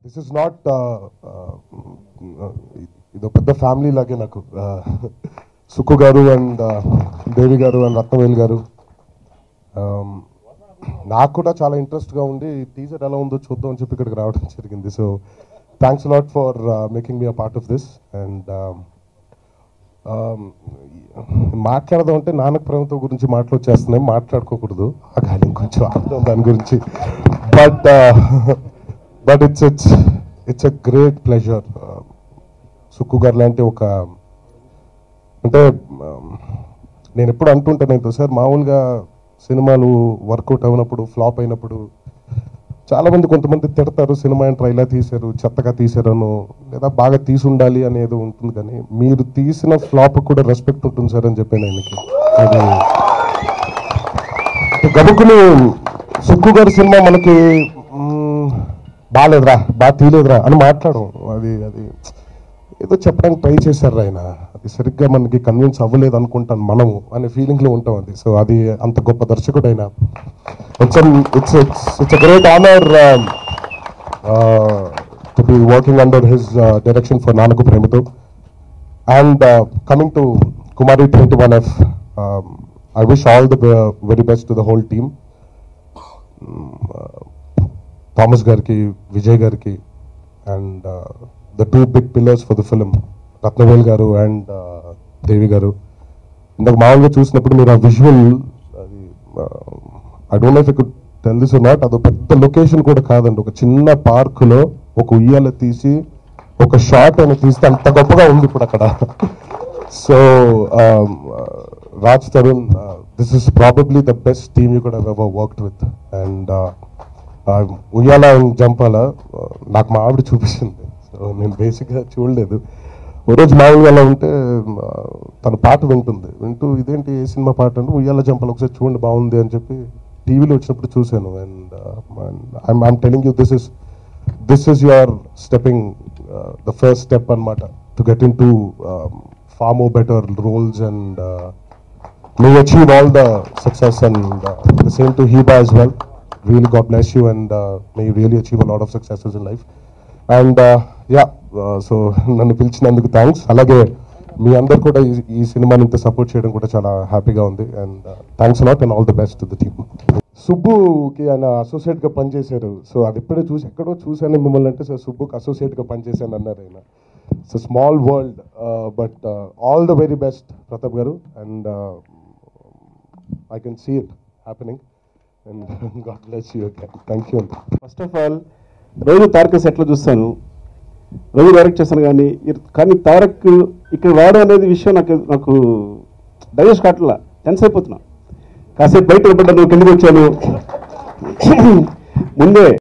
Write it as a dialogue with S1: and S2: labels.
S1: This is not ఇది పెద్ద family లాగే నాకు Uh, సుక్కు గారు అండ్ దేవి గారు అండ్ రత్నవేల్ గారు Um, నాకు కూడా చాలా ఇంట్రెస్ట్గా ఉండి టీజర్ ఎలా ఉందో చూద్దాం అని చెప్పి ఇక్కడికి రావడం జరిగింది so thanks lot for making me a part of this and మాట్లాడదాం అంటే నానక ప్రేమతో గురించి మాటలు వచ్చేస్తున్నాయి మాట్లాడుకోకూడదు కానీ ఇంకొంచెం అర్థం దాని గురించి but but it's it's it's a great pleasure Sukku గారు లాంటి ఒక అంటే um, నేను ఎప్పుడు అంటుంటాను ఏంటో సార్ మామూలుగా సినిమాలు వర్కౌట్ అయినప్పుడు ఫ్లాప్ అయినప్పుడు చాలా మంది కొంతమంది తిడతారు సినిమా ఏంట్రా ఇలా తీశారు చెత్తగా తీశారను లేదా బాగా తీసి ఉండాలి అనేది ఉంటుంది కానీ మీరు తీసిన ఫ్లాప్ కూడా రెస్పెక్ట్ ఉంటుంది సార్ అని చెప్పాను ఆయనకి అది గబుక్కుని సుక్కు గారి సినిమా మనకి మ్మ్, బాగాలేదురా బాగా తీయలేదురా అని మాట్లాడడం అది అది ఏదో చెప్పడానికి ట్రై చేశారు ఆయన అది సరిగ్గా మనకి కన్విన్స్ అవ్వలేదు అనుకుంటాను మనము అనే ఫీలింగ్ లో ఉంటాం అది సో అది అంత గొప్ప దర్శకుడు ఆయన it's it's it's it's great honour to be working under his direction for Nannaku Prematho and coming to Kumari twenty one F I wish all the very best to the whole team Thomas గారికి విజయ్ గారికి and the two big pillars for the film Rathnavel గారు and దేవి గారు ఇందాక మామూలుగా చూసినప్పుడు మీరు ఆ visual అది I don't know if could tell this not అదో పెద్ద లొకేషన్ కూడా కాదండి ఒక చిన్న పార్క్ లో ఒక ఉయ్యాల తీసి ఒక షాట్ అని తీస్తే అంత గొప్పగా ఉంది ఇప్పుడు అక్కడ so Raj Tarun this is probably the best team you కూడా ever worked with and Uyyala Jampala నాకు మా ఆవిడ చూపించింది సో నేను బేసిక్గా చూడలేదు ఓ రోజు మామూలుగా అలా ఉంటే ఆ, తన పాట వింటుంది వింటూ ఇదేంటి ఏ సినిమా పాట అంటే ఉయ్యాల జంపాల ఒకసారి చూడండి బాగుంది అని చెప్పి టీవీలో వచ్చినప్పుడు చూశాను and I'm I'm telling you this is this is your stepping the first step అనమాట to get into far more better roles and may you achieve all the success and uh, the same to Heba as well. Really, God bless you and uh, may you really achieve a lot of successes in life. And yeah so నన్ను పిలిచినందుకు thanks అలాగే మీ అందరు కూడా ఈ- ఈ సినిమాని ఇంత support చేయడం కూడా చాలా హ్యాపీగా ఉంది and thanks lot and all the best the team సుబ్బుకి ఆయన అసోసియేట్ గా పనిచేశారు సో అది ఇప్పుడే చూసి ఎక్కడో చూశాను మిమ్మల్ని అంటే సార్ సుబ్బుకి అసోసియేట్ గా పనిచేశాను అన్నారు ఆయన so small world but all the very best Pratap గారు and I can see it happening and God bless you thank you
S2: first of all రోజు తారక్ సెట్లో చూస్తాను రోజు డైరెక్ట్ చేస్తాను కానీ ఇర్- కానీ తారక్ ఇక్కడ రావడం అనేది విషయం నాకు నాకు డైజెస్ట్ కావట్లా టెన్స్ అయిపోతున్నా కాసేపు బయట పడ్డాను కిందకి వచ్చాను ముందే